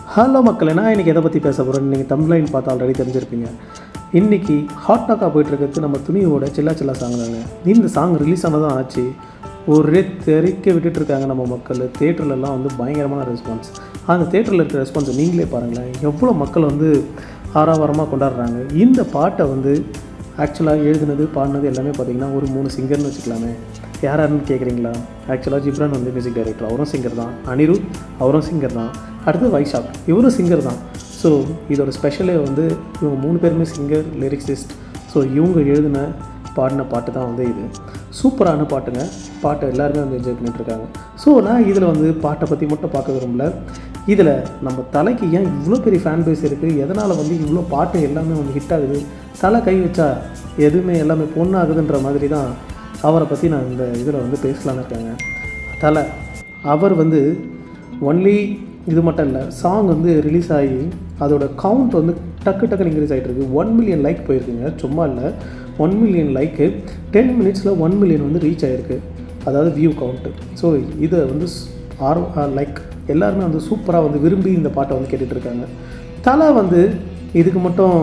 hello மக்களே நான் இன்றைக்கி எதை பற்றி பேச போகிறேன் நீங்கள் தம்ப்ளைன் பார்த்து ஆல்ரெடி தெரிஞ்சிருப்பீங்க இன்றைக்கி ஹாட் டாக்காக போயிட்டுருக்கிறது நம்ம துணியோட சில்லா சில்லா சாங் தாங்க இந்த சாங் ரிலீஸ் ஆனதும் ஆச்சு ஒரே தெறிக்க விட்டுட்டு இருக்காங்க நம்ம மக்கள் தேட்டர்லலாம் வந்து பயங்கரமான ரெஸ்பான்ஸ் அந்த தேட்டரில் இருக்கிற ரெஸ்பான்ஸை நீங்களே பாருங்களேன் எவ்வளோ மக்கள் வந்து ஆரவாரமாக கொண்டாடுறாங்க இந்த பாட்டை வந்து ஆக்சுவலாக எழுதுனது பாடினது எல்லாமே பார்த்தீங்கன்னா ஒரு மூணு சிங்கர்னு வச்சுக்கலாமே யார் யாருன்னு கேட்குறீங்களா ஆக்சுவலாக ஜிப்ரான் வந்து மியூசிக் டைரக்டர் அவரும் சிங்கர் தான் அனிருத் அவரும் சிங்கர் தான் அடுத்து வைஷாக் இவரும் சிங்கர் தான் ஸோ இதோட ஸ்பெஷலே வந்து இவங்க மூணு பேருமே சிங்கர் லிரிக்ஸிஸ்ட் ஸோ இவங்க எழுதின பாடின பாட்டு தான் வந்து இது சூப்பரான பாட்டுங்க பாட்டை எல்லாருமே வந்து என்ஜாய் பண்ணிகிட்ருக்காங்க ஸோ நான் இதில் வந்து பாட்டை பற்றி மட்டும் பார்க்க விரும்பல இதில் நம்ம தலைக்கு ஏன் இவ்வளோ பெரிய ஃபேன் பேஸ் இருக்குது எதனால் வந்து இவ்வளோ பாட்டு எல்லாமே வந்து ஹிட் ஆகுது தலை கை வச்சா எதுவுமே எல்லாமே பொண்ணாகுதுன்ற மாதிரி தான் அவரை பற்றி நான் இந்த இதில் வந்து பேசலான்னு இருக்கேங்க தலை அவர் வந்து ஒன்லி இது மட்டும் இல்லை சாங் வந்து ரிலீஸ் ஆகி அதோட கவுண்ட் வந்து டக்கு டக்குன்னு இன்க்ரீஸ் ஆகிட்டு இருக்கு ஒன் மில்லியன் லைக் போயிருக்குங்க சும்மா இல்லை ஒன் மில்லியன் லைக்கு டென் மினிட்ஸில் ஒன் மில்லியன் வந்து ரீச் ஆகிருக்கு அதாவது வியூ கவுண்ட்டு ஸோ இதை வந்து ஆர் லைக் எல்லாருமே வந்து சூப்பராக வந்து விரும்பி இந்த பாட்டை வந்து கேட்டுட்டு இருக்காங்க தலை வந்து இதுக்கு மட்டும்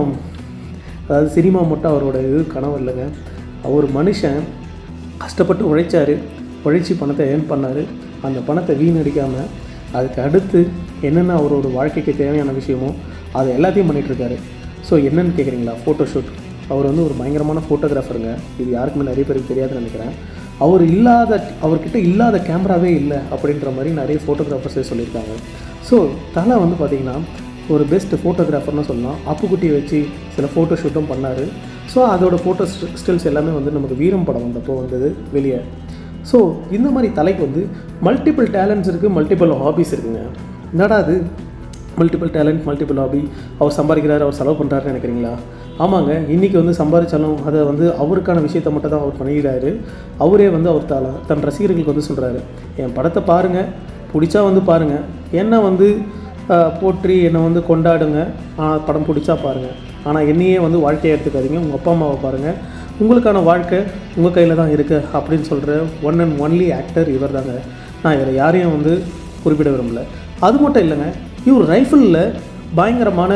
அதாவது சினிமா மட்டும் அவரோட இது கனவு இல்லைங்க அவர் மனுஷன் கஷ்டப்பட்டு உழைச்சாரு உழைச்சி பணத்தை ஏர்ன் பண்ணார் அந்த பணத்தை வீணடிக்காமல் அதுக்கு அடுத்து என்னென்ன அவரோட வாழ்க்கைக்கு தேவையான விஷயமோ அதை எல்லாத்தையும் பண்ணிகிட்ருக்காரு ஸோ என்னன்னு கேட்குறீங்களா ஃபோட்டோஷூட் அவர் வந்து ஒரு பயங்கரமான ஃபோட்டோகிராஃபருங்க இது யாருக்குமே நிறைய பேருக்கு தெரியாதுன்னு நினைக்கிறேன் அவர் இல்லாத அவர்கிட்ட இல்லாத கேமராவே இல்லை அப்படின்ற மாதிரி நிறைய ஃபோட்டோகிராஃபர்ஸே சொல்லியிருக்காங்க ஸோ தலை வந்து பார்த்திங்கன்னா ஒரு பெஸ்ட் ஃபோட்டோகிராஃபர்னு சொல்லலாம் அப்புக்குட்டியை வச்சு சில ஃபோட்டோ ஷூட்டும் பண்ணார் ஸோ அதோட ஃபோட்டோ ஸ்டில்ஸ் எல்லாமே வந்து நமக்கு வீரம் படம் வந்தப்போ வந்தது வெளியே ஸோ இந்த மாதிரி தலைக்கு வந்து மல்டிபிள் டேலண்ட்ஸ் இருக்குது மல்டிபிள் ஹாபிஸ் இருக்குங்க என்னடா அது மல்டிபிள் டேலண்ட் மல்டிபிள் ஹாபி அவர் சம்பாதிக்கிறார் அவர் செலவு பண்ணுறாருன்னு நினைக்கிறீங்களா ஆமாங்க இன்றைக்கி வந்து சம்பாதிச்சாலும் அதை வந்து அவருக்கான விஷயத்தை மட்டும் தான் அவர் பண்ணிக்கிறாரு அவரே வந்து அவர் தல தன் ரசிகர்களுக்கு வந்து சொல்கிறாரு என் படத்தை பாருங்கள் பிடிச்சா வந்து பாருங்கள் என்ன வந்து ஆஹ், போற்றி என்னை வந்து கொண்டாடுங்க ஆனால் படம் பிடிச்சா பாருங்கள் ஆனால் என்னையே வந்து வாழ்க்கையை எடுத்துக்காதீங்க உங்கள் அப்பா அம்மாவை பாருங்கள் உங்களுக்கான வாழ்க்கை உங்கள் கையில் தான் இருக்குது அப்படின்னு சொல்கிற ஒன் அண்ட் ஒன்லி ஆக்டர் இவர் தாங்க நான் இதில் யாரையும் வந்து குறிப்பிட விரும்பல அது மட்டும் இல்லைங்க இவர் ரைஃபிளில் பயங்கரமான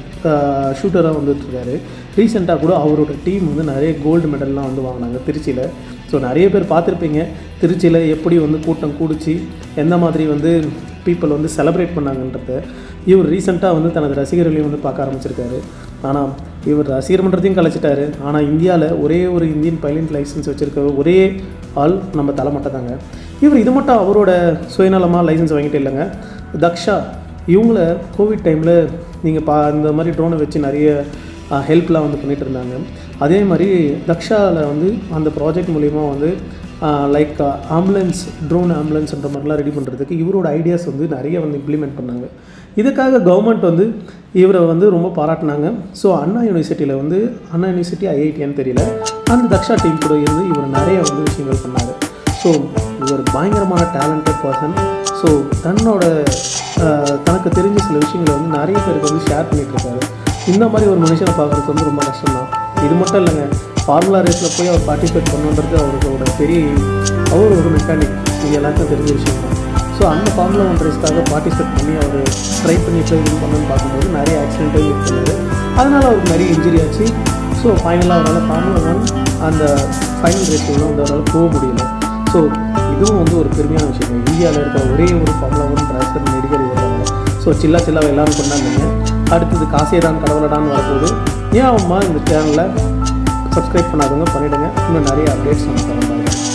ஷூட்டராக வந்துட்டுருக்காரு ரீசெண்டாக கூட அவரோட டீம் வந்து நிறைய கோல்டு மெடல்லாம் வந்து வாங்கினாங்க திருச்சியில் ஸோ நிறைய பேர் பார்த்துருப்பீங்க திருச்சியில் எப்படி வந்து கூட்டம் கூடிச்சு எந்த மாதிரி வந்து பீப்புள் வந்து செலிப்ரேட் பண்ணாங்கன்றத இவர் ரீசெண்டாக வந்து தனது ரசிகர்களையும் வந்து பார்க்க ஆரம்பிச்சிருக்காரு ஆனால் இவர் ரசிகர் மன்றத்தையும் கலைச்சிட்டாரு ஆனால் இந்தியாவில் ஒரே ஒரு இந்தியன் பைலட் லைசன்ஸ் வச்சுருக்க ஒரே ஆள் நம்ம தலை மட்டும் தாங்க இவர் இது மட்டும் அவரோட சுயநலமாக லைசன்ஸ் வாங்கிட்டு இல்லைங்க தக்ஷா இவங்கள கோவிட் டைமில் நீங்கள் பா இந்த மாதிரி ட்ரோனை வச்சு நிறைய ஹெல்ப்லாம் வந்து பண்ணிட்டு இருந்தாங்க அதே மாதிரி தக்ஷாவில் வந்து அந்த ப்ராஜெக்ட் மூலிமா வந்து லைக் ஆம்புலன்ஸ் ட்ரோன் ஆம்புலன்ஸ்ன்ற மாதிரிலாம் ரெடி பண்ணுறதுக்கு இவரோட ஐடியாஸ் வந்து நிறைய வந்து இம்ப்ளிமெண்ட் பண்ணாங்க இதுக்காக கவர்மெண்ட் வந்து இவரை வந்து ரொம்ப பாராட்டினாங்க ஸோ அண்ணா யூனிவர்சிட்டியில் வந்து அண்ணா யூனிவர்சிட்டி ஐஐடியான்னு தெரியல அந்த தக்ஷா டீம் கூட இருந்து இவர் நிறைய வந்து விஷயங்கள் பண்ணார் ஸோ இவர் பயங்கரமான டேலண்டட் பர்சன் ஸோ தன்னோட ஆஹ், தனக்கு தெரிஞ்ச சில விஷயங்களை வந்து நிறைய பேருக்கு வந்து ஷேர் பண்ணிட்டு இருக்காரு இந்த மாதிரி ஒரு மனுஷனை பார்க்குறது வந்து ரொம்ப கஷ்டம் தான் இது மட்டும் இல்லைங்க ஃபார்முலா ரேஸில் போய் அவர் பார்ட்டிசிபேட் பண்ணுன்றது அவரோட பெரிய அவர் ஒரு மெக்கானிக் இது எல்லாருக்கும் தெரிஞ்ச விஷயம் தான் ஸோ அந்த ஃபார்முலா ஒன் ரேஸ்க்காக பார்ட்டிசிபேட் பண்ணி அவர் ட்ரை பண்ணி ட்ரை பண்ணணும்னு பார்க்கும்போது நிறைய ஆக்சிடென்ட்டும் மீட் பண்ணார் அதனால் அவருக்கு நிறைய இன்ஜுரி ஆச்சு ஸோ ஃபைனலாக அவரால் ஃபார்முலா ஒன் அந்த ஃபைனல் ரேஸ்லாம் வந்து அவரால் போக முடியல ஸோ இதுவும் வந்து ஒரு பெருமையான விஷயம் இந்தியாவில் இருக்கிற ஒரே ஒரு ஃபார்முலா ஒன் டிரான்ஸ்ஃபர் நடிகர் இவங்க ஸோ சில்லா சில்லாவை எல்லாரும் கொண்டாடுங்க அடுத்தது காசே தான் கடவுளடான்னு வரப்போகுது ஏன் அம்மா இந்த சேனலை சப்ஸ்கிரைப் பண்ணாதவங்க பண்ணிவிடுங்க இன்னும் நிறைய அப்டேட்ஸ் நம்ம தரப்பாங்க